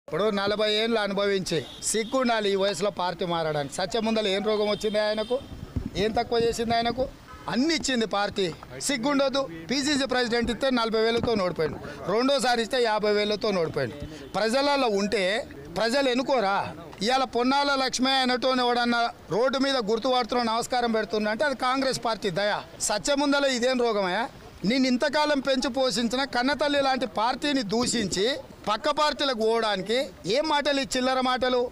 ఇప్పుడు నలభై ఏళ్ళు అనుభవించి సిగ్గుండాలి ఈ వయసులో పార్టీ మారడానికి సత్యముందలు ఏం రోగం వచ్చింది ఆయనకు ఏం తక్కువ చేసింది ఆయనకు అన్ని ఇచ్చింది పార్టీ సిగ్గుండదు పీసీసీ ప్రెసిడెంట్ ఇస్తే నలభై వేలతో ఓడిపోయింది రెండోసారి ఇస్తే యాభై వేలతో ఓడిపోయింది ప్రజలలో ఉంటే ప్రజలు ఎన్నుకోరా ఇవాళ పొన్నాల లక్ష్మి అయినట్టు ఎవడన్నా రోడ్డు మీద గుర్తుపడుతున్న నమస్కారం పెడుతున్నా అంటే అది కాంగ్రెస్ పార్టీ దయ సత్యముందల ఇదేం రోగమయ్యా నేను ఇంతకాలం పెంచి పోషించిన కన్నతల్లి లాంటి పార్టీని దూషించి పక్క పార్టీలకు పోవడానికి ఏం మాటలు ఈ చిల్లర మాటలు